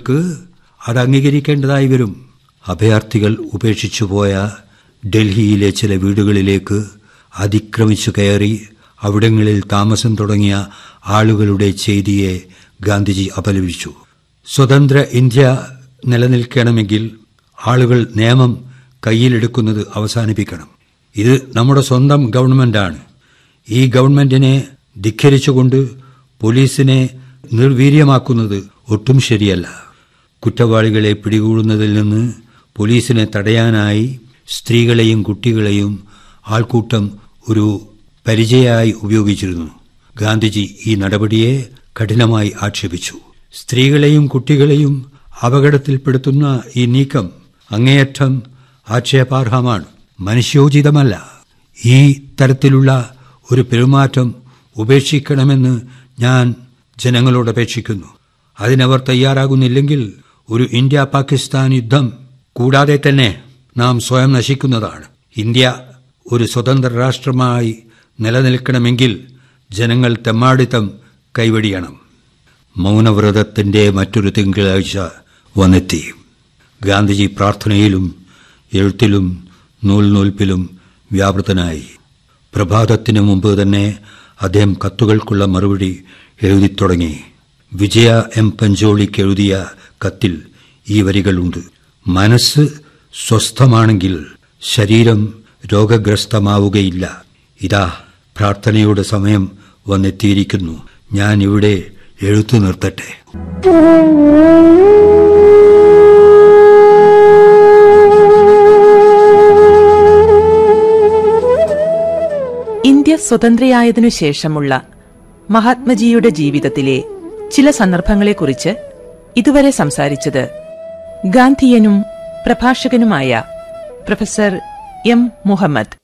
ജനങ്ങൾക്ക് അത് അംഗീകരിക്കേണ്ടതായി വരും അഭയാർത്ഥികൾ ഉപേക്ഷിച്ചുപോയ ഡൽഹിയിലെ ചില വീടുകളിലേക്ക് അതിക്രമിച്ചു കയറി അവിടങ്ങളിൽ താമസം തുടങ്ങിയ ആളുകളുടെ ചെയ്തിയെ ഗാന്ധിജി അപലപിച്ചു സ്വതന്ത്ര ഇന്ത്യ നിലനിൽക്കണമെങ്കിൽ ആളുകൾ നിയമം കയ്യിലെടുക്കുന്നത് അവസാനിപ്പിക്കണം ഇത് നമ്മുടെ സ്വന്തം ഗവൺമെന്റാണ് ഈ ഗവൺമെന്റിനെ ധിഖരിച്ചുകൊണ്ട് പോലീസിനെ നിർവീര്യമാക്കുന്നത് ഒട്ടും ശരിയല്ല കുറ്റവാളികളെ പിടികൂടുന്നതിൽ നിന്ന് പോലീസിനെ തടയാനായി സ്ത്രീകളെയും കുട്ടികളെയും ആൾക്കൂട്ടം ഒരു പരിചയമായി ഉപയോഗിച്ചിരുന്നു ഗാന്ധിജി ഈ നടപടിയെ കഠിനമായി ആക്ഷേപിച്ചു സ്ത്രീകളെയും കുട്ടികളെയും അപകടത്തിൽപ്പെടുത്തുന്ന ഈ നീക്കം അങ്ങേയറ്റം ആക്ഷേപാർഹമാണ് മനുഷ്യോചിതമല്ല ഈ തരത്തിലുള്ള ഒരു പെരുമാറ്റം ഉപേക്ഷിക്കണമെന്ന് ഞാൻ ജനങ്ങളോട് അപേക്ഷിക്കുന്നു അതിനവർ തയ്യാറാകുന്നില്ലെങ്കിൽ ഒരു ഇന്ത്യ പാകിസ്ഥാൻ യുദ്ധം കൂടാതെ തന്നെ നാം സ്വയം നശിക്കുന്നതാണ് ഇന്ത്യ ഒരു സ്വതന്ത്ര രാഷ്ട്രമായി നിലനിൽക്കണമെങ്കിൽ ജനങ്ങൾ തെമ്മാടിത്തം കൈവടിയണം മൗനവ്രതത്തിന്റെ മറ്റൊരു തിങ്കളാഴ്ച വന്നെത്തി ഗാന്ധിജി പ്രാർത്ഥനയിലും എഴുത്തിലും നൂൽനൂൽപ്പിലും വ്യാപൃതനായി പ്രഭാതത്തിനു മുമ്പ് തന്നെ അദ്ദേഹം കത്തുകൾക്കുള്ള മറുപടി എഴുതിത്തുടങ്ങി വിജയ എം പഞ്ചോളിക്ക് എഴുതിയ കത്തിൽ ഈ വരികളുണ്ട് മനസ്സ് സ്വസ്ഥമാണെങ്കിൽ ശരീരം രോഗഗ്രസ്തമാവുകയില്ല ഇതാ പ്രാർത്ഥനയുടെ സമയം വന്നെത്തിയിരിക്കുന്നു ഞാൻ ഇവിടെ എഴുത്തു നിർത്തട്ടെ ഇന്ത്യ സ്വതന്ത്രയായതിനു ശേഷമുള്ള മഹാത്മജിയുടെ ജീവിതത്തിലെ ചില സന്ദർഭങ്ങളെക്കുറിച്ച് ഇതുവരെ സംസാരിച്ചത് ഗാന്ധിയനും പ്രഭാഷകനുമായ പ്രൊഫസർ എം മുഹമ്മദ്